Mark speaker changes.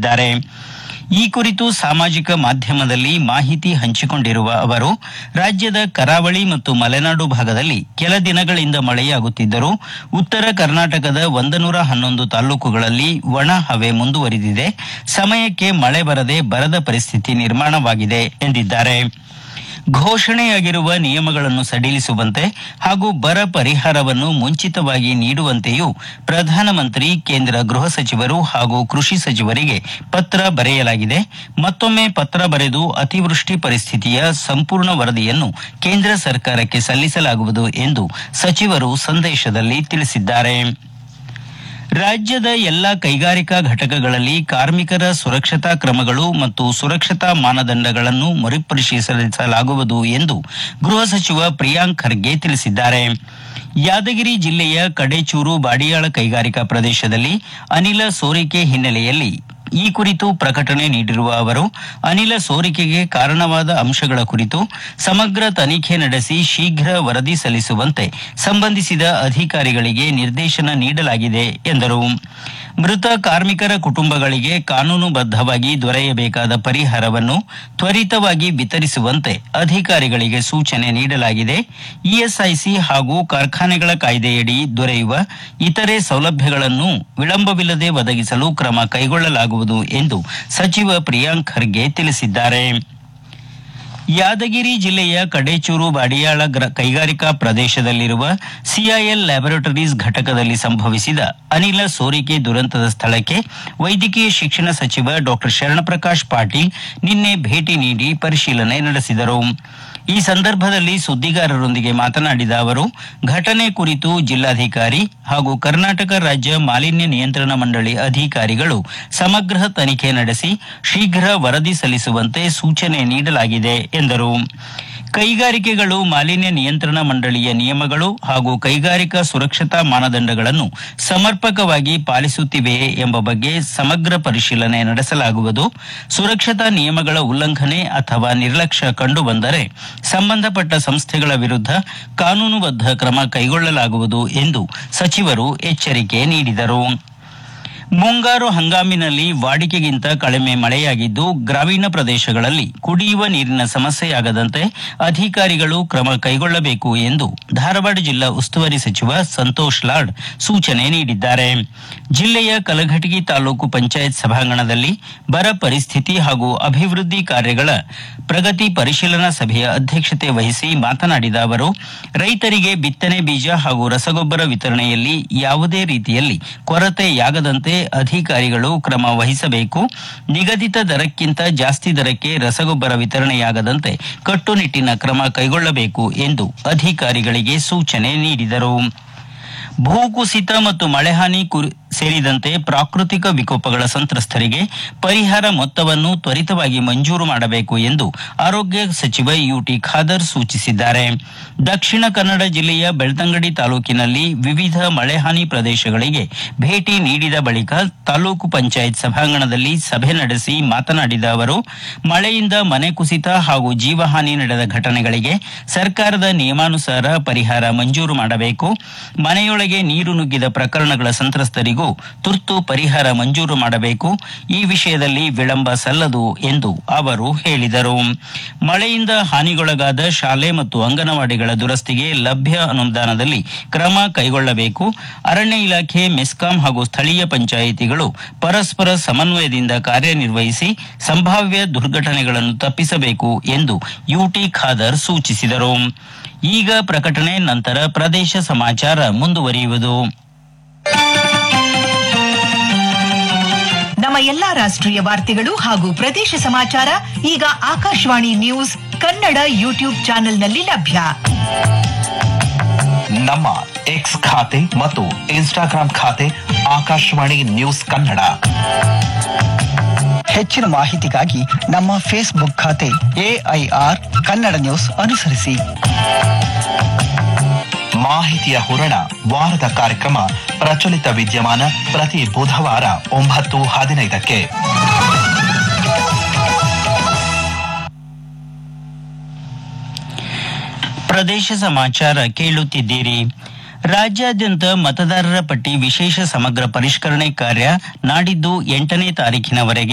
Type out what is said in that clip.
Speaker 1: ತಿಳಿಸಿದ್ದಾರೆ ಈ ಕುರಿತು ಸಾಮಾಜಿಕ ಮಾಧ್ಯಮದಲ್ಲಿ ಮಾಹಿತಿ ಹಂಚಿಕೊಂಡಿರುವ ಅವರು ರಾಜ್ಯದ ಕರಾವಳಿ ಮತ್ತು ಮಲೆನಾಡು ಭಾಗದಲ್ಲಿ ಕೆಲ ದಿನಗಳಿಂದ ಮಳೆಯಾಗುತ್ತಿದ್ದರೂ ಉತ್ತರ ಕರ್ನಾಟಕದ ಒಂದನೂರ ಹನ್ನೊಂದು ತಾಲೂಕುಗಳಲ್ಲಿ ಒಣ ಹವೆ ಮುಂದುವರಿದಿದೆ ಸಮಯಕ್ಕೆ ಮಳೆ ಬರದೆ ಬರದ ಪರಿಸ್ಥಿತಿ ನಿರ್ಮಾಣವಾಗಿದೆ ಎಂದಿದ್ದಾರೆ ಘೋಷಣೆಯಾಗಿರುವ ನಿಯಮಗಳನ್ನು ಸಡಿಲಿಸುವಂತೆ ಹಾಗೂ ಬರ ಪರಿಹಾರವನ್ನು ಮುಂಚಿತವಾಗಿ ನೀಡುವಂತೆಯೂ ಪ್ರಧಾನಮಂತ್ರಿ ಕೇಂದ್ರ ಗೃಹ ಸಚಿವರು ಹಾಗೂ ಕೃಷಿ ಸಚಿವರಿಗೆ ಪತ್ರ ಬರೆಯಲಾಗಿದೆ ಮತ್ತೊಮ್ಮೆ ಪತ್ರ ಬರೆದು ಅತಿವೃಷ್ಟಿ ಪರಿಸ್ಥಿತಿಯ ಸಂಪೂರ್ಣ ವರದಿಯನ್ನು ಕೇಂದ್ರ ಸರ್ಕಾರಕ್ಕೆ ಸಲ್ಲಿಸಲಾಗುವುದು ಎಂದು ಸಚಿವರು ಸಂದೇಶದಲ್ಲಿ ತಿಳಿಸಿದ್ದಾರೆ ರಾಜ್ಯದ ಎಲ್ಲ ಕೈಗಾರಿಕಾ ಘಟಕಗಳಲ್ಲಿ ಕಾರ್ಮಿಕರ ಸುರಕ್ಷತಾ ಕ್ರಮಗಳು ಮತ್ತು ಸುರಕ್ಷತಾ ಮಾನದಂಡಗಳನ್ನು ಮರುಪರಿಶೀಲಿಸಲಾಗುವುದು ಎಂದು ಗೃಹ ಸಚಿವ ಪ್ರಿಯಾಂಕ್ ಖರ್ಗೆ ತಿಳಿಸಿದ್ದಾರೆ ಯಾದಗಿರಿ ಜಿಲ್ಲೆಯ ಕಡೇಚೂರು ಬಾಡಿಯಾಳ ಕೈಗಾರಿಕಾ ಪ್ರದೇಶದಲ್ಲಿ ಅನಿಲ ಸೋರಿಕೆ ಹಿನ್ನೆಲೆಯಲ್ಲಿ ಈ ಕುರಿತು ಪ್ರಕಟಣೆ ನೀಡಿರುವ ಅವರು ಅನಿಲ ಸೋರಿಕೆಗೆ ಕಾರಣವಾದ ಅಂಶಗಳ ಕುರಿತು ಸಮಗ್ರ ತನಿಖೆ ನಡೆಸಿ ಶೀಘ್ರ ವರದಿ ಸಲ್ಲಿಸುವಂತೆ ಸಂಬಂಧಿಸಿದ ಅಧಿಕಾರಿಗಳಿಗೆ ನಿರ್ದೇಶನ ನೀಡಲಾಗಿದೆ ಎಂದರು ಮೃತ ಕಾರ್ಮಿಕರ ಕುಟುಂಬಗಳಿಗೆ ಕಾನೂನುಬದ್ಧವಾಗಿ ದೊರೆಯಬೇಕಾದ ಪರಿಹಾರವನ್ನು ತ್ವರಿತವಾಗಿ ವಿತರಿಸುವಂತೆ ಅಧಿಕಾರಿಗಳಿಗೆ ಸೂಚನೆ ನೀಡಲಾಗಿದೆ ಇಎಸ್ಐಸಿ ಹಾಗೂ ಕಾರ್ಖಾನೆಗಳ ಕಾಯ್ದೆಯಡಿ ದೊರೆಯುವ ಇತರೆ ಸೌಲಭ್ಯಗಳನ್ನು ವಿಳಂಬವಿಲ್ಲದೆ ಒದಗಿಸಲು ಕ್ರಮ ಕೈಗೊಳ್ಳಲಾಗುವುದು ಎಂದು ಸಚಿವ ಪ್ರಿಯಾಂಕ್ ಖರ್ಗೆ ತಿಳಿಸಿದ್ದಾರೆ ಯಾದಗಿರಿ ಜಿಲ್ಲೆಯ ಕಡೇಚೂರು ಬಾಡಿಯಾಳ ಗ್ರ- ಕೈಗಾರಿಕಾ ಪ್ರದೇಶದಲ್ಲಿರುವ ಸಿಐಎಲ್ ಲ್ಯಾಬೊರೇಟರೀಸ್ ಘಟಕದಲ್ಲಿ ಸಂಭವಿಸಿದ ಅನಿಲ ಸೋರಿಕೆ ದುರಂತದ ಸ್ಥಳಕ್ಕೆ ವೈದ್ಯಕೀಯ ಶಿಕ್ಷಣ ಸಚಿವ ಡಾಕ್ಟರ್ ಶರಣಪ್ರಕಾಶ್ ಪಾಟೀಲ್ ನಿನ್ನೆ ಭೇಟಿ ನೀಡಿ ಪರಿಶೀಲನೆ ನಡೆಸಿದರು ಈ ಸಂದರ್ಭದಲ್ಲಿ ಸುದ್ದಿಗಾರರೊಂದಿಗೆ ಮಾತನಾಡಿದ ಅವರು ಘಟನೆ ಕುರಿತು ಜಿಲ್ಲಾಧಿಕಾರಿ ಹಾಗೂ ಕರ್ನಾಟಕ ರಾಜ್ಯ ಮಾಲಿನ್ಯ ನಿಯಂತ್ರಣ ಮಂಡಳಿ ಅಧಿಕಾರಿಗಳು ಸಮಗ್ರ ತನಿಖೆ ನಡೆಸಿ ಶೀಘ್ರ ವರದಿ ಸಲ್ಲಿಸುವಂತೆ ಸೂಚನೆ ನೀಡಲಾಗಿದೆ ಎಂದರು ಕೈಗಾರಿಕೆಗಳು ಮಾಲಿನ್ಯ ನಿಯಂತ್ರಣ ಮಂಡಳಿಯ ನಿಯಮಗಳು ಹಾಗೂ ಕೈಗಾರಿಕಾ ಸುರಕ್ಷತಾ ಮಾನದಂಡಗಳನ್ನು ಸಮರ್ಪಕವಾಗಿ ಪಾಲಿಸುತ್ತಿವೆಯೇ ಎಂಬ ಬಗ್ಗೆ ಸಮಗ್ರ ಪರಿಶೀಲನೆ ನಡೆಸಲಾಗುವುದು ಸುರಕ್ಷತಾ ನಿಯಮಗಳ ಉಲ್ಲಂಘನೆ ಅಥವಾ ನಿರ್ಲಕ್ಷ್ಯ ಕಂಡುಬಂದರೆ ಸಂಬಂಧಪಟ್ಟ ಸಂಸ್ಥೆಗಳ ವಿರುದ್ಧ ಕಾನೂನುಬದ್ಧ ಕ್ರಮ ಕೈಗೊಳ್ಳಲಾಗುವುದು ಎಂದು ಸಚಿವರು ಎಚ್ಚರಿಕೆ ನೀಡಿದರು ಮುಂಗಾರು ಹಂಗಾಮಿನಲ್ಲಿ ವಾಡಿಕೆಗಿಂತ ಕಡಿಮೆ ಮಳೆಯಾಗಿದ್ದು ಗ್ರಾಮೀಣ ಪ್ರದೇಶಗಳಲ್ಲಿ ಕುಡಿಯುವ ನೀರಿನ ಸಮಸ್ಯೆಯಾಗದಂತೆ ಅಧಿಕಾರಿಗಳು ಕ್ರಮ ಕೈಗೊಳ್ಳಬೇಕು ಎಂದು ಧಾರವಾಡ ಜಿಲ್ಲಾ ಉಸ್ತುವಾರಿ ಸಚಿವ ಸಂತೋಷ್ ಲಾಡ್ ಸೂಚನೆ ನೀಡಿದ್ದಾರೆ ಜಿಲ್ಲೆಯ ಕಲಘಟಗಿ ತಾಲೂಕು ಪಂಚಾಯತ್ ಸಭಾಂಗಣದಲ್ಲಿ ಬರ ಪರಿಸ್ಥಿತಿ ಹಾಗೂ ಅಭಿವೃದ್ಧಿ ಕಾರ್ಯಗಳ ಪ್ರಗತಿ ಪರಿಶೀಲನಾ ಸಭೆಯ ಅಧ್ಯಕ್ಷತೆ ವಹಿಸಿ ಮಾತನಾಡಿದ ಅವರು ರೈತರಿಗೆ ಬಿತ್ತನೆ ಬೀಜ ಹಾಗೂ ರಸಗೊಬ್ಬರ ವಿತರಣೆಯಲ್ಲಿ ಯಾವುದೇ ರೀತಿಯಲ್ಲಿ ಕೊರತೆಯಾಗದಂತೆ ಅಧಿಕಾರಿಗಳು ಕ್ರಮ ವಹಿಸಬೇಕು ನಿಗದಿತ ದರಕ್ಕಿಂತ ಜಾಸ್ತಿ ದರಕ್ಕೆ ರಸಗೊಬ್ಬರ ವಿತರಣೆಯಾಗದಂತೆ ಕಟ್ಟುನಿಟ್ಟಿನ ಕ್ರಮ ಕೈಗೊಳ್ಳಬೇಕು ಎಂದು ಅಧಿಕಾರಿಗಳಿಗೆ ಸೂಚನೆ ನೀಡಿದರು ಭೂಕುಸಿತ ಮತ್ತು ಮಳೆಹಾನಿ ಕುರಿ- ಸೇರಿದಂತೆ ಪ್ರಾಕೃತಿಕ ವಿಕೋಪಗಳ ಸಂತ್ರಸ್ತರಿಗೆ ಪರಿಹಾರ ಮೊತ್ತವನ್ನು ತ್ವರಿತವಾಗಿ ಮಂಜೂರು ಮಾಡಬೇಕು ಎಂದು ಆರೋಗ್ಯ ಸಚಿವ ಯುಟಿ ಖಾದರ್ ಸೂಚಿಸಿದ್ದಾರೆ ದಕ್ಷಿಣ ಕನ್ನಡ ಜಿಲ್ಲೆಯ ಬೆಳ್ತಂಗಡಿ ತಾಲೂಕಿನಲ್ಲಿ ವಿವಿಧ ಮಳೆಹಾನಿ ಪ್ರದೇಶಗಳಿಗೆ ಭೇಟಿ ನೀಡಿದ ಬಳಿಕ ತಾಲೂಕು ಪಂಚಾಯತ್ ಸಭಾಂಗಣದಲ್ಲಿ ಸಭೆ ನಡೆಸಿ ಮಾತನಾಡಿದ ಅವರು ಮಳೆಯಿಂದ ಮನೆ ಕುಸಿತ ಹಾಗೂ ಜೀವಹಾನಿ ನಡೆದ ಘಟನೆಗಳಿಗೆ ಸರ್ಕಾರದ ನಿಯಮಾನುಸಾರ ಪರಿಹಾರ ಮಂಜೂರು ಮಾಡಬೇಕು ಮನೆಯೊಳಗೆ ನೀರು ನುಗ್ಗಿದ ಪ್ರಕರಣಗಳ ಸಂತ್ರಸ್ತರಿಗೂ ತುರ್ತು ಪರಿಹಾರ ಮಂಜೂರು ಮಾಡಬೇಕು ಈ ವಿಷಯದಲ್ಲಿ ವಿಳಂಬ ಸಲ್ಲದು ಎಂದು ಅವರು ಹೇಳಿದರು ಮಳೆಯಿಂದ ಹಾನಿಗೊಳಗಾದ ಶಾಲೆ ಮತ್ತು ಅಂಗನವಾಡಿಗಳ ದುರಸ್ತಿಗೆ ಲಭ್ಯ ಅನುದಾನದಲ್ಲಿ ಕ್ರಮ ಕೈಗೊಳ್ಳಬೇಕು ಅರಣ್ಯ ಇಲಾಖೆ ಮೆಸ್ಕಾಂ ಹಾಗೂ ಸ್ಥಳೀಯ ಪಂಚಾಯಿತಿಗಳು ಪರಸ್ಪರ ಸಮನ್ವಯದಿಂದ ಕಾರ್ಯನಿರ್ವಹಿಸಿ ಸಂಭಾವ್ಯ ದುರ್ಘಟನೆಗಳನ್ನು ತಪ್ಪಿಸಬೇಕು ಎಂದು ಯುಟಿ ಖಾದರ್ ಸೂಚಿಸಿದರು ಈಗ ಪ್ರಕಟಣೆ ನಂತರ ಪ್ರದೇಶ ಸಮಾಚಾರ ಮುಂದುವರಿಯುವುದು
Speaker 2: ನಮ್ಮ ಎಲ್ಲಾ ರಾಷ್ಟ್ರೀಯ ವಾರ್ತೆಗಳು ಹಾಗೂ ಪ್ರದೇಶ ಸಮಾಚಾರ ಈಗ ಆಕಾಶವಾಣಿ ನ್ಯೂಸ್ ಕನ್ನಡ ಯೂಟ್ಯೂಬ್ ಚಾನೆಲ್ನಲ್ಲಿ ಲಭ್ಯ
Speaker 3: ನಮ್ಮ ಎಕ್ಸ್ ಖಾತೆ ಮತ್ತು ಇನ್ಸ್ಟಾಗ್ರಾಂ ಖಾತೆ ಆಕಾಶವಾಣಿ ನ್ಯೂಸ್ ಕನ್ನಡ
Speaker 4: ಹೆಚ್ಚಿನ ಮಾಹಿತಿಗಾಗಿ ನಮ್ಮ ಫೇಸ್ಬುಕ್ ಖಾತೆ ಎಐಆರ್ ಕನ್ನಡ ನ್ಯೂಸ್ ಅನುಸರಿಸಿ
Speaker 3: ಮಾಹಿತಿಯ ಹೂರಣ ವಾರದ ಕಾರ್ಯಕ್ರಮ ಪ್ರಚಲಿತ ವಿದ್ಯಮಾನ ಪ್ರತಿ ಬುಧವಾರ ಒಂಬತ್ತು ಹದಿನೈದಕ್ಕೆ
Speaker 1: ಪ್ರದೇಶ ಸಮಾಚಾರ ಕೇಳುತ್ತಿದ್ದೀರಿ ರಾಜ್ಯಾದ್ಯಂತ ಮತದಾರರ ಪಟ್ಟಿ ವಿಶೇಷ ಸಮಗ್ರ ಪರಿಷ್ಕರಣೆ ಕಾರ್ಯ ನಾಡಿದ್ದು ಎಂಟನೇ ತಾರೀಖಿನವರೆಗೆ